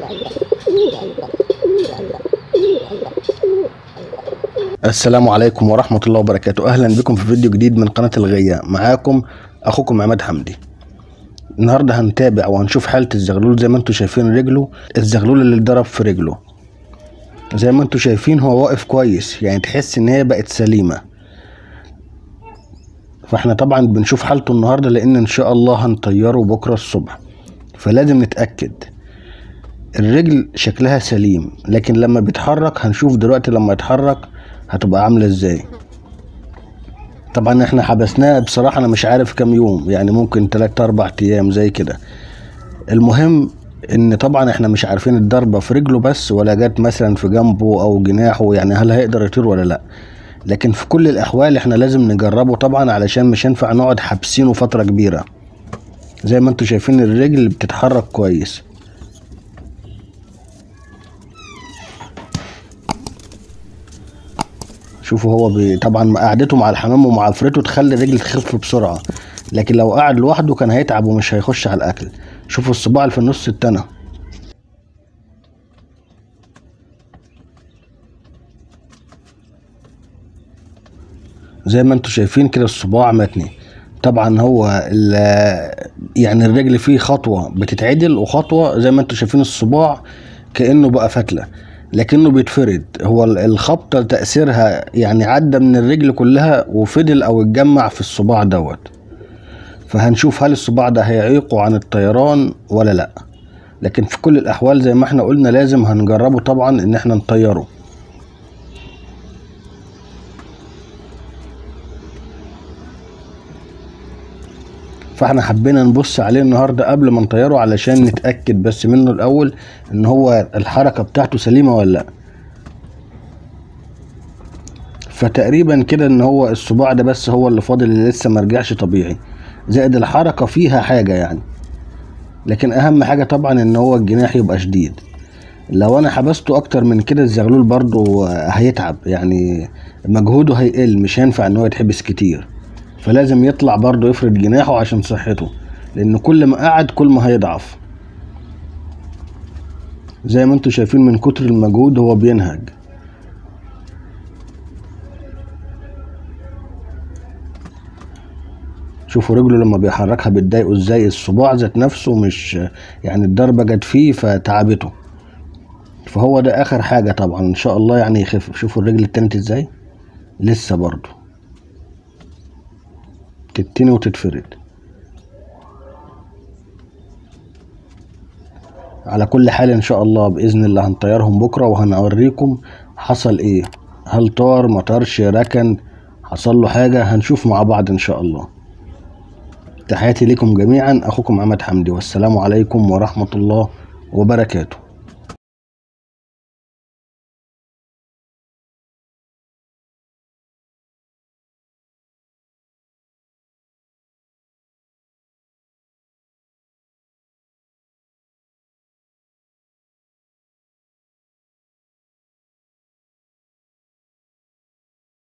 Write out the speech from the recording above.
السلام عليكم ورحمة الله وبركاته أهلا بكم في فيديو جديد من قناة الغية معاكم أخوكم عماد حمدي النهاردة هنتابع وهنشوف حالة الزغلول زي ما انتم شايفين رجله الزغلول اللي اتضرب في رجله زي ما انتم شايفين هو واقف كويس يعني تحس ان هي بقت سليمة فاحنا طبعا بنشوف حالته النهاردة لان ان شاء الله هنطيره بكرة الصبح فلازم نتأكد الرجل شكلها سليم لكن لما بيتحرك هنشوف دلوقتي لما يتحرك هتبقى عاملة ازاي طبعا احنا حبسناه بصراحة انا مش عارف كام يوم يعني ممكن تلات اربع ايام زي كده المهم ان طبعا احنا مش عارفين الضربة في رجله بس ولا جت مثلا في جنبه او جناحه يعني هل هيقدر يطير ولا لا لكن في كل الاحوال احنا لازم نجربه طبعا علشان مش هينفع نقعد حابسينه فترة كبيرة زي ما انتم شايفين الرجل بتتحرك كويس شوفوا هو بي... طبعا قعدته مع الحمام ومعافرته تخلي الرجل تخف بسرعة لكن لو قعد لوحده كان هيتعب ومش هيخش على الأكل شوفوا الصباع اللي في النص التانى زي ما انتم شايفين كده الصباع متني طبعا هو يعني الرجل فيه خطوة بتتعدل وخطوة زي ما انتم شايفين الصباع كأنه بقى فتلة لكنه بيتفرد هو الخبطة تأثيرها يعني عدى من الرجل كلها وفضل أو اتجمع في الصباع دوت فهنشوف هل الصباع ده هيعيقه عن الطيران ولا لأ لكن في كل الأحوال زي ما احنا قلنا لازم هنجربه طبعا إن احنا نطيره فاحنا حبينا نبص عليه النهارده قبل ما نطيره علشان نتاكد بس منه الاول ان هو الحركه بتاعته سليمه ولا لا فتقريبا كده ان هو الصباع ده بس هو اللي فاضل اللي لسه ما رجعش طبيعي زائد الحركه فيها حاجه يعني لكن اهم حاجه طبعا ان هو الجناح يبقى شديد لو انا حبسته اكتر من كده الزغلول برضو هيتعب يعني مجهوده هيقل مش هينفع ان هو يتحبس كتير فلازم يطلع برضه يفرد جناحه عشان صحته لان كل ما قعد كل ما هيضعف زي ما انتم شايفين من كتر المجهود هو بينهج شوفوا رجله لما بيحركها بتضايقه ازاي الصباع ذات نفسه مش يعني الضربه جت فيه فتعبته فهو ده اخر حاجه طبعا ان شاء الله يعني يخف شوفوا الرجل التانية ازاي لسه برضه تتني وتتفرد على كل حال ان شاء الله باذن الله هنطيرهم بكره وهنوريكم حصل ايه هل طار ما طارش ركن حصل له حاجه هنشوف مع بعض ان شاء الله تحياتي لكم جميعا اخوكم عماد حمدي والسلام عليكم ورحمه الله وبركاته